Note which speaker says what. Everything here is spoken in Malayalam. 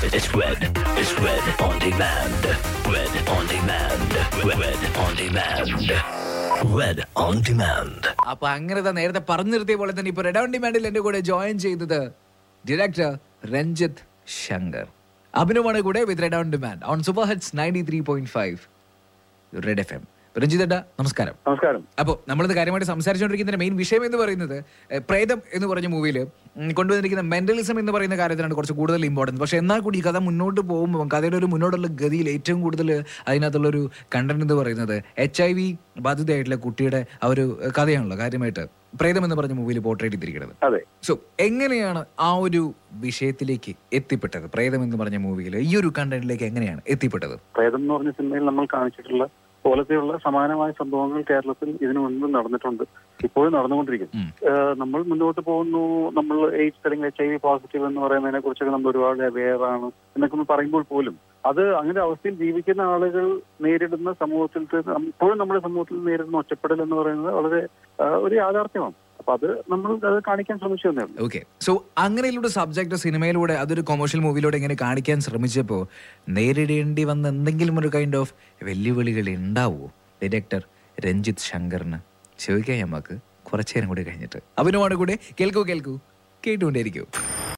Speaker 1: It's red. It's red on demand. Red on demand. Red on demand. Red on demand.
Speaker 2: അപ്പൊ അങ്ങനെ തന്നെ നേരത്തെ പറഞ്ഞു നിർത്തിയ പോലെ തന്നെ ഇപ്പൊ റെഡ് ഓൺ ഡിമാൻഡിൽ എന്റെ കൂടെ ജോയിൻ ചെയ്തത് ഡയറക്ടർ രഞ്ജിത്ത് ശങ്കർ അഭിനവാണ് കൂടെ with Red on demand on super hits ninety three point five Red F M Ranjith ഏട്ടാ നമസ്കാരം
Speaker 3: നമസ്കാരം
Speaker 2: അപ്പോൾ നമ്മളിത് കാര്യമായിട്ട് സംസാരിച്ചുകൊണ്ടിരിക്കുന്നതിന്റെ മെയിൻ വിഷയം എന്ന് പറയുന്നത് എഹ്, പ്രേതം എന്ന് പറഞ്ഞ മൂവിയിൽ കൊണ്ടുവന്നിരിക്കുന്ന മെന്റലിസം എന്ന് പറയുന്ന കാര്യത്തിലാണ് കുറച്ച് കൂടുതൽ ഇമ്പോർട്ടൻറ്റ് പക്ഷേ എന്നാൽ കൂടി ഈ കഥ മുന്നോട്ട് പോകുമ്പോൾ കഥയുടെ ഒരു മുന്നോട്ടുള്ള ഗതിയിൽ ഏറ്റവും കൂടുതൽ അതിനകത്തുള്ളൊരു കണ്ടന്റ് എന്ന് പറയുന്നത് എച്ച് ഐ വി ബാധിതയായിട്ടുള്ള കുട്ടിയുടെ ആ ഒരു കഥയാണല്ലോ കാര്യമായിട്ട് പ്രേതം എന്ന് പറഞ്ഞ മൂവിയിൽ പോർട്രേറ്റ് ചെയ്തിരിക്കുന്നത്
Speaker 3: അതെ
Speaker 2: സോ എങ്ങനെയാണ് ആ ഒരു വിഷയത്തിലേക്ക് എത്തിപ്പെട്ടത് പ്രേതം എന്ന് പറഞ്ഞ മൂവിയിൽ ഈ ഒരു കണ്ടന്റിലേക്ക് എങ്ങനെയാണ് എത്തിപ്പെട്ടത്
Speaker 3: പ്രേതം എന്ന് പറഞ്ഞ സിനിമയിൽ നമ്മൾ കാണിച്ചിട്ടുള്ള പോലത്തെയുള്ള സമാനമായ സംഭവങ്ങൾ കേരളത്തിൽ ഇതിനു മുൻപ് നടന്നിട്ടുണ്ട് ഇപ്പോഴും നടന്നുകൊണ്ടിരിക്കും
Speaker 2: ഉം.
Speaker 3: ഏഹ് നമ്മൾ മുന്നോട്ട് പോകുന്നു നമ്മൾ എയ്ഡ്സ് അല്ലെങ്കിൽ എച്ച് ഐ വി പോസിറ്റീവ് എന്ന് പറയുന്നതിനെ കുറിച്ചൊക്കെ നമ്മൾ ഒരുപാട് അവെയർ ആണ് എന്നൊക്കെ നമ്മൾ പറയുമ്പോൾ പോലും അത് അങ്ങനെ അവസ്ഥയിൽ ജീവിക്കുന്ന ആളുകൾ നേരിടുന്ന സമൂഹത്തിൽ ഇപ്പോഴും നമ്മുടെ സമൂഹത്തിൽ നേരിടുന്ന ഒറ്റപ്പെടൽ എന്ന് പറയുന്നത് വളരെ ഏഹ് ഒരു യാഥാർത്ഥ്യമാണ് അപ്പൊ അത് നമ്മൾ അത് കാണിക്കാൻ ശ്രമിച്ചു തന്നേ ഉള്ളൂ
Speaker 2: ഓക്കെ സോ അങ്ങനെയുള്ള സബ്ജക്ട് സിനിമയിലൂടെ അതൊരു കൊമേഴ്ഷ്യൽ മൂവിയിലൂടെ ഇങ്ങനെ കാണിക്കാൻ ശ്രമിച്ചപ്പോൾ നേരിടേണ്ടി വന്ന എന്തെങ്കിലും ഒരു കൈൻഡ് ഓഫ് വെല്ലുവിളികൾ ഉണ്ടാവുമോ ഡയറക്ടർ രഞ്ജിത്ത് ശങ്കറിന് ചോദിക്കാം നമുക്ക് കുറച്ചു നേരം കൂടി കഴിഞ്ഞിട്ട് അഭിനവാണ് കൂടെ കേൾക്കൂ കേൾക്കൂ കേട്ടുകൊണ്ടേയിരിക്കൂ